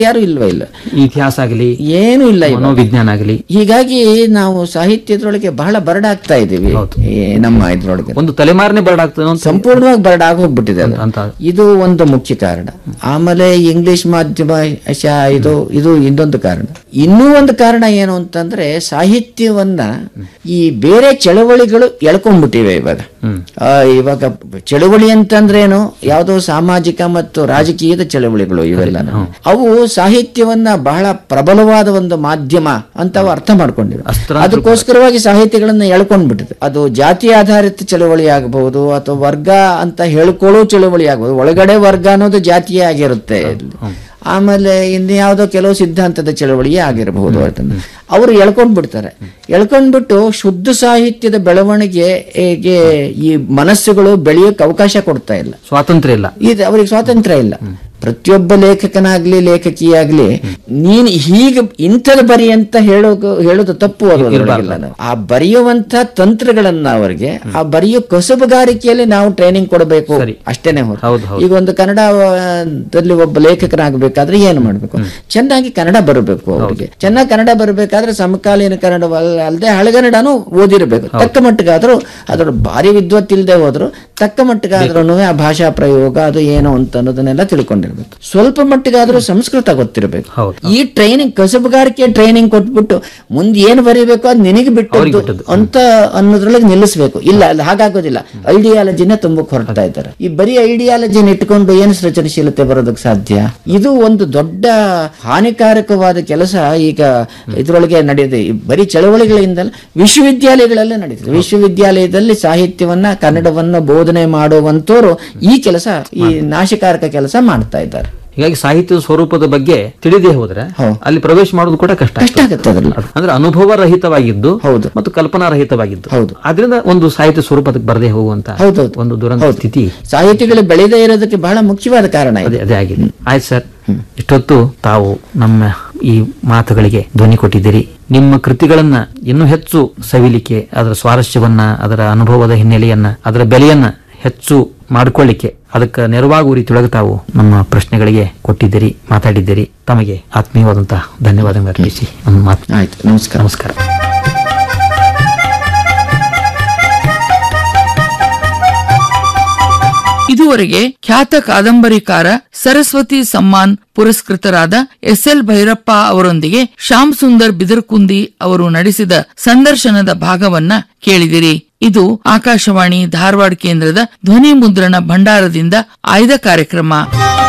ಯಾರು ಇಲ್ವೇ ಇಲ್ಲ ಇತಿಹಾಸ ಆಗಲಿ ಏನು ಇಲ್ಲ ಇವಾಗ. ಮನೋವಿಜ್ಞಾನ ಆಗಲಿ ಹೀಗಾಗಿ ನಾವು ಸಾಹಿತ್ಯದೊಳಗೆ ಬಹಳ ಬರಡಾಗ್ತಾ ಇದ್ದೀವಿ ಈ ನಮ್ಮ ಇದ್ರೊಳಗೆ ಒಂದು ತಲೆಮಾರನೇ ಬರಡಾಗ್ತದೆ ಅಂತ ಸಂಪೂರ್ಣವಾಗಿ ಬರಡಾಗಿ ಹೋಗ್ಬಿಟ್ಟಿದೆ ಅದು ಅಂತ ಇದು ಒಂದು ಮುಖ್ಯ ಕಾರಣ ಆಮೇಲೆ ಇಂಗ್ಲಿಷ್ ಮಾಧ್ಯಮ ಶಾ ಇದು ಇದು ಇನ್ನೊಂದು ಕಾರಣ ಇನ್ನೂ ಒಂದು ಕಾರಣ ಏನು ಅಂತಂದ್ರೆ ಸಾಹಿತ್ಯವನ್ನ ಈ ಬೇರೆ ಚಳವಳಿಗಳು ಎಳ್ಕೊಂಡ್ಬಿಟ್ಟಿವೆ ಇವಾಗ ಆ, ಇವಾಗ ಚಳವಳಿ ಅಂತಂದ್ರೇನು ಯಾವುದೋ ಸಾಮಾಜಿಕ ಮತ್ತು ರಾಜಕೀಯದ ಚಳವಳಿಗಳು ಇವೆಲ್ಲ ಅವು ಸಾಹಿತ್ಯವನ್ನ ಬಹಳ ಪ್ರಬಲವಾದ ಒಂದು ಮಾಧ್ಯಮ ಅಂತ ಅವು ಅರ್ಥ ಮಾಡ್ಕೊಂಡಿವೆ ಅದಕ್ಕೋಸ್ಕರವಾಗಿ ಸಾಹಿತ್ಯಗಳನ್ನ ಎಳ್ಕೊಂಡ್ಬಿಟ್ಟಿದೆ ಅದು ಜಾತಿ ಆಧಾರಿತ ಚಳವಳಿ ಆಗಬಹುದು ಅಥವಾ ವರ್ಗ ಅಂತ ಹೇಳ್ಕೊಳ್ಳೋ ಚಳವಳಿ ಆಗಬಹುದು ಒಳಗಡೆ ವರ್ಗ ಅನ್ನೋದು ಜಾತಿಯೇ ಆಗಿರುತ್ತೆ ಇಲ್ಲಿ. ಆಮೇಲೆ ಇನ್ಯಾವುದೋ ಕೆಲವು ಸಿದ್ಧಾಂತದ ಚಳವಳಿಯೇ ಆಗಿರಬಹುದು ಅದನ್ನ ಅವರು ಎಳ್ಕೊಂಡ್ ಬಿಡ್ತಾರೆ ಎಳ್ಕೊಂಡ್ಬಿಟ್ಟು ಶುದ್ಧ ಸಾಹಿತ್ಯದ ಬೆಳವಣಿಗೆಗೆ ಈ ಮನಸ್ಸುಗಳು ಬೆಳೆಯೋಕೆ ಅವಕಾಶ ಕೊಡ್ತಾ ಇಲ್ಲ ಸ್ವಾತಂತ್ರ್ಯ ಇಲ್ಲ ಇದು ಅವರಿಗೆ ಸ್ವಾತಂತ್ರ್ಯ ಇಲ್ಲ ಪ್ರತಿಯೊಬ್ಬ ಲೇಖಕನಾಗ್ಲಿ ಲೇಖಕಿಯಾಗ್ಲಿ ನೀನ್ ಹೀಗೆ ಇಂಥದ್ದು ಬರಿ ಅಂತ ಹೇಳೋದು ಹೇಳೋದು ತಪ್ಪು ಅದು ಅದ್ರೊಳಗಿಲ್ಲ ನಾವು. ಆ ಬರೆಯುವಂತ ತಂತ್ರಗಳನ್ನ ಅವರಿಗೆ ಆ ಬರೆಯೋ ಕಸುಬುಗಾರಿಕೆಯಲ್ಲಿ ನಾವು ಟ್ರೈನಿಂಗ್ ಕೊಡಬೇಕು ಅಷ್ಟೇನೆ ಹೊರತು ಹೌದು ಹೌದು ಈಗ ಒಂದು ಕನ್ನಡದಲ್ಲಿ ಒಬ್ಬ ಲೇಖಕನಾಗಬೇಕಾದ್ರೆ ಏನು ಮಾಡಬೇಕು ಚೆನ್ನಾಗಿ ಕನ್ನಡ ಬರಬೇಕು ಅವರಿಗೆ ಚೆನ್ನಾಗಿ ಕನ್ನಡ ಬರಬೇಕಾದ್ರೆ ಸಮಕಾಲೀನ ಕನ್ನಡ ಅಲ್ಲದೆ ಹಳಗನ್ನಡನೂ ಓದಿರಬೇಕು ತಕ್ಕ ಮಟ್ಟಿಗಾದ್ರೂ ಅದರ ಭಾರಿ ವಿದ್ವತ್ತಿಲ್ಲದೆ ಹೋದ್ರು ತಕ್ಕ ಮಟ್ಟಿಗಾದ್ರೂ ಆ ಭಾಷಾ ಪ್ರಯೋಗ ಅದು ಏನು ಅಂತ ಅನ್ನೋದನ್ನೆಲ್ಲ ತಿಳ್ಕೊಂಡಿರ್ಬೇಕು ಸ್ವಲ್ಪ ಮಟ್ಟಿಗಾದ್ರೂ ಸಂಸ್ಕೃತ ಗೊತ್ತಿರಬೇಕು ಹೌದು. ಈ ಟ್ರೈನಿಂಗ್ ಕಸಬುಗಾರಿಕೆ ಟ್ರೈನಿಂಗ್ ಕೊಟ್ಬಿಟ್ಟು ಮುಂದೆ ಏನು ಬರೀಬೇಕು ಅದು ನಿನಗೆ ಬಿಟ್ಟು ಅಂತ ಅನ್ನೋದ್ರೊಳಗೆ ನಿಲ್ಲಿಸ್ಬೇಕು ಇಲ್ಲ ಅದು ಹಾಗಾಗೋದಿಲ್ಲ ಐಡಿಯಾಲಜಿನೇ ತುಂಬಕ್ಕೆ ಹೊರಡ್ತಾ ಇದ್ದಾರೆ ಈ ಬರೀ ಐಡಿಯಾಲಜಿನ ಇಟ್ಕೊಂಡು ಏನು ಸೃಜನಶೀಲತೆ ಬರೋದಕ್ಕೆ ಸಾಧ್ಯ ಇದು ಒಂದು ದೊಡ್ಡ ಹಾನಿಕಾರಕವಾದ ಕೆಲಸ ಈಗ ಇದ್ರೊಳಗೆ ನಡೆದಿದೆ ಈ ಬರೀ ಚಳವಳಿಗಳಿಂದಲ್ಲ ವಿಶ್ವವಿದ್ಯಾಲಯಗಳಲ್ಲೇ ನಡೀತದೆ ವಿಶ್ವವಿದ್ಯಾಲಯದಲ್ಲಿ ಸಾಹಿತ್ಯವನ್ನ ಕನ್ನಡವನ್ನ ಬೋಧನೆ ಮಾಡುವಂತವರು ಈ ಕೆಲಸ ಈ ನಾಶಕಾರಕ ಕೆಲಸ ಮಾಡ್ತಾ ಇದ್ದಾರೆ ಹೀಗಾಗಿ ಸಾಹಿತ್ಯದ ಸ್ವರೂಪದ ಬಗ್ಗೆ ತಿಳಿದೇ ಹೋದ್ರೆ ಹೌದು. ಅಲ್ಲಿ ಪ್ರವೇಶ ಮಾಡೋದು ಕೂಡ ಕಷ್ಟ ಕಷ್ಟ ಆಗುತ್ತೆ ಅದ್ರಲ್ಲಿ ಅಂದ್ರೆ ಅನುಭವ ರಹಿತವಾಗಿದ್ದು ಹೌದು. ಮತ್ತು ಕಲ್ಪನಾ ರಹಿತವಾಗಿದ್ದು ಹೌದು. ಆದ್ರಿಂದ ಒಂದು ಸಾಹಿತ್ಯ ಸ್ವರೂಪಕ್ಕೆ ಬರದೇ ಹೋಗುವಂತ ಹೌದೌದು. ಒಂದು ದುರಂತ ಸ್ಥಿತಿ ಸಾಹಿತಿಗಳು ಬೆಳೆದೇ ಇರೋದಕ್ಕೆ ಬಹಳ ಮುಖ್ಯವಾದ ಕಾರಣ ಇದೆ ಅದೇ ಅದೇ ಆಗಿದೆ ಆಯ್ತು ಸರ್ ಇಷ್ಟೊತ್ತು ತಾವು ನಮ್ಮ ಈ ಮಾತುಗಳಿಗೆ ಧ್ವನಿ ಕೊಟ್ಟಿದ್ದೀರಿ ನಿಮ್ಮ ಕೃತಿಗಳನ್ನ ಇನ್ನೂ ಹೆಚ್ಚು ಸವಿಲಿಕ್ಕೆ ಅದರ ಸ್ವಾರಸ್ಯವನ್ನ ಅದರ ಅನುಭವದ ಹಿನ್ನೆಲೆಯನ್ನ ಅದರ ಬೆಲೆಯನ್ನ ಹೆಚ್ಚು ಮಾಡಿಕೊಳ್ಳಿಕ್ಕೆ ಅದಕ್ಕೆ ನೆರವಾಗುವ ರೀತಿಯೊಳಗೆ ತಾವು ನಮ್ಮ ಪ್ರಶ್ನೆಗಳಿಗೆ ಕೊಟ್ಟಿದ್ದೀರಿ ಮಾತಾಡಿದ್ದೀರಿ ತಮಗೆ ಆತ್ಮೀಯವಾದಂತಹ ಧನ್ಯವಾದಗಳು ಅರ್ಪಿಸಿ ನಮ್ಮ ಮಾತು ಆಯ್ತು ನಮಸ್ಕಾರ ನಮಸ್ಕಾರ ಇದುವರೆಗೆ ಖ್ಯಾತ ಕಾದಂಬರಿಕಾರ ಸರಸ್ವತಿ ಸಮ್ಮಾನ್ ಪುರಸ್ಕೃತರಾದ ಎಸ್ ಎಲ್ ಭೈರಪ್ಪ ಅವರೊಂದಿಗೆ ಶ್ಯಾಮ್ ಸುಂದರ್ ಬಿದರ್ಕುಂದಿ ಅವರು ನಡೆಸಿದ ಸಂದರ್ಶನದ ಭಾಗವನ್ನ ಕೇಳಿದಿರಿ ಇದು ಆಕಾಶವಾಣಿ ಧಾರವಾಡ ಕೇಂದ್ರದ ಧ್ವನಿ ಮುದ್ರಣ ಭಂಡಾರದಿಂದ ಆಯ್ದ ಕಾರ್ಯಕ್ರಮ